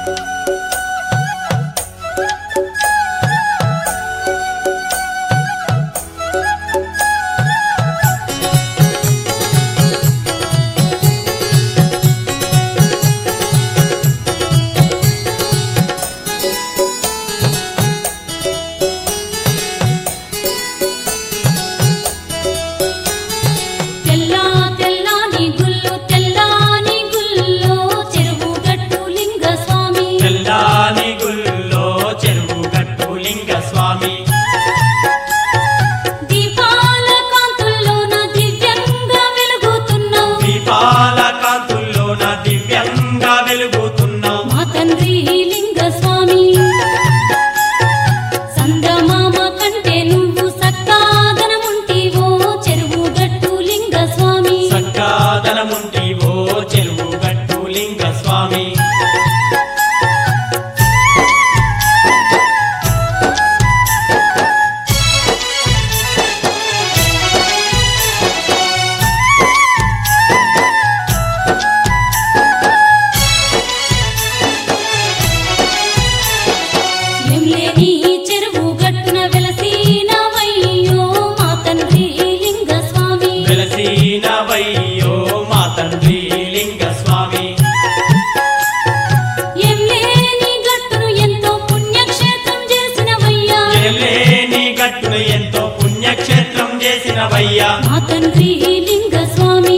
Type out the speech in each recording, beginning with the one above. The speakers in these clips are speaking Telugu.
తెల్లా తెల్లాని గుల్లు తెల్లాని గుల్లో చెరువు గట్టు లింగ స్వామి తెల్లాని గుల్లో చెరువు గట్టు లింగ స్వామి దీపాల కాంతుల్లోన దివ్యంగా వెలుగుతున్నావు దీపాల కాంతుల్లోన దివ్యంగా వెలుగుతున్నావు మా తండ్రి లింగ స్వామి సందమామ కంటే నువ్వు సక్కాదనముంటివో చెరువు గట్టు లింగ స్వామి సక్కాదనముంటివో చెరువు గట్టు లింగ స్వామి ఎంలేని చెరువు గట్టున వెలసినవయ్యో మా తండ్రి లింగ స్వామి వెలసినవయ్యో మా తండ్రి లింగ స్వామి ఎంలేని గట్టును ఎంతో పుణ్యక్షేత్రం చేసినవయ్యా లేని గట్టును ఎంతో పుణ్యక్షేత్రం చేసినవయ్యా మా తండ్రి లింగ స్వామి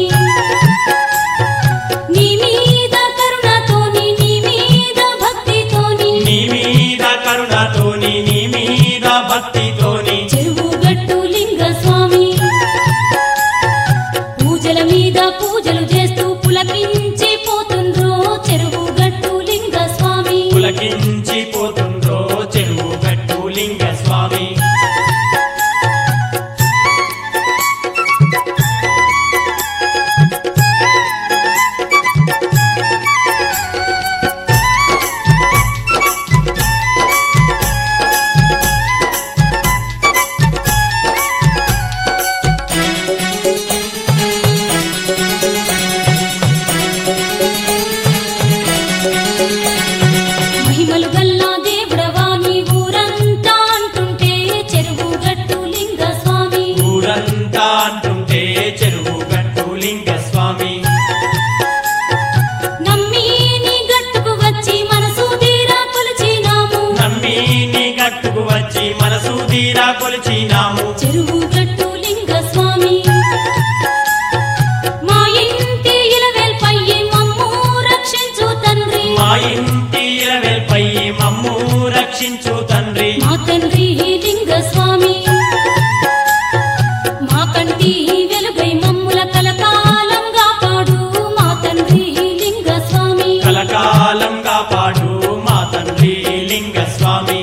నీ మీద కరుణతోని నీ మీద భక్తితోని నీ మీద కరుణతోని నీ మీద భక్తితోని చెరువు గట్టు లింగ స్వామి పూజల మీద పూజలు చేస్తూ పులకించి పోతుండ్రో చెరువు గట్టు లింగ స్వామి పులకించి పోతుండ్రో చెరువు గట్టు లింగ స్వామి మహిమలు గల్లా దేవుడవా నీ ఊరంతా అంటుంటే చెరువు గట్టు లింగ స్వామి ఊరంతా అంటుంటే చెరువు గట్టు లింగ స్వామి నమ్మి నీ గట్టుకు వచ్చి మనసు తీరా కొలిచినాము నమ్మి నీ గట్టుకు వచ్చి మనసు తీరా కొలిచినాము చెరువు గట్టు లింగ స్వామి మా ఇంటి ఇలవేల్పై మమ్ము రక్షించు తండ్రి మా ఇంటి ఇలవెల్పై మమ్ము రక్షించు తండ్రి మా తండ్రి లింగ స్వామి మా కంటి వెలుగై మమ్ముల కలకాలంగా పాడు మా తండ్రి లింగ స్వామి కలకాలం కాపాడు మా తండ్రి లింగ స్వామి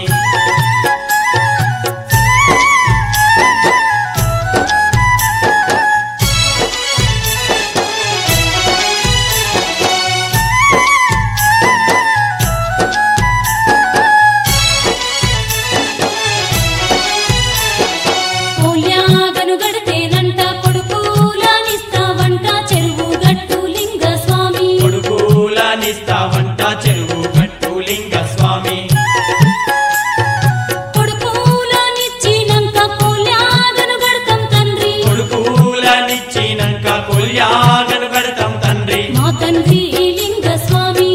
కోల్యాగను గడితేనంట కొడుకులానిస్తావంట చెరువు గట్టు లింగ స్వామి కొడుకులనిస్తావంట చెరువు గట్టు లింగ స్వామి కొడుకులానిచ్చినంక కోల్యాగను గడతాం తండ్రి కొడుకులనిచ్చినాక కొల్యాగను గడతాం తండ్రి మా తండ్రి లింగ స్వామి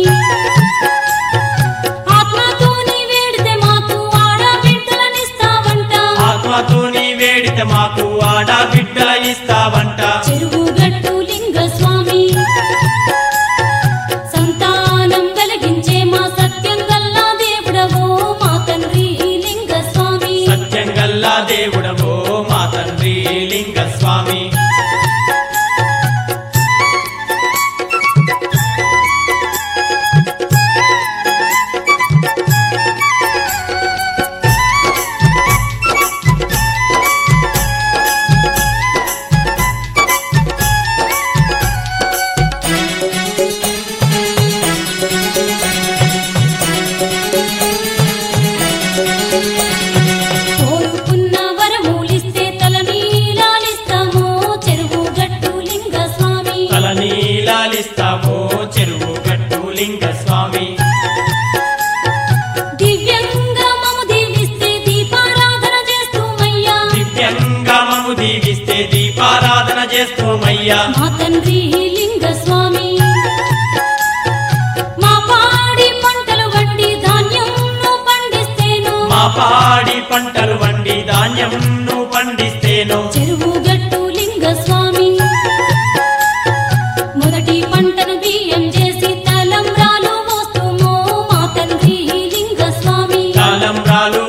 ఆత్మతోని వేడితే మాకు ఆడబిడ్డలనిస్తావంట ఆత్మతోని వేడితే మాకు ఆడ బిడ్డల ఇస్తావంట చెరువు గట్టు లింగ స్వామి సంతానం వెలిగించే మా సత్యం గల్లా దేవుడవో మా తండ్రి లింగ స్వామి సత్యం గల్లా దేవుడవో మా తండ్రి లింగ స్వామి కోరుకున్న వరములిస్తే తల నీలాలిస్తామో చెరువు చేస్తూమయ్యా మా తండ్రి లింగ స్వామి మా పాడి పంటలు వండి ధాన్యంను పండిస్తేను మా పాడి పంటలు వండి ధాన్యంను పండిస్తేను చెరువు గట్టు లింగ స్వామి మొదటి పంటను బియ్యం చేసి తలంబ్రాలు మోస్తుము మా తండ్రి లింగ స్వామి కాలంబ్రాలు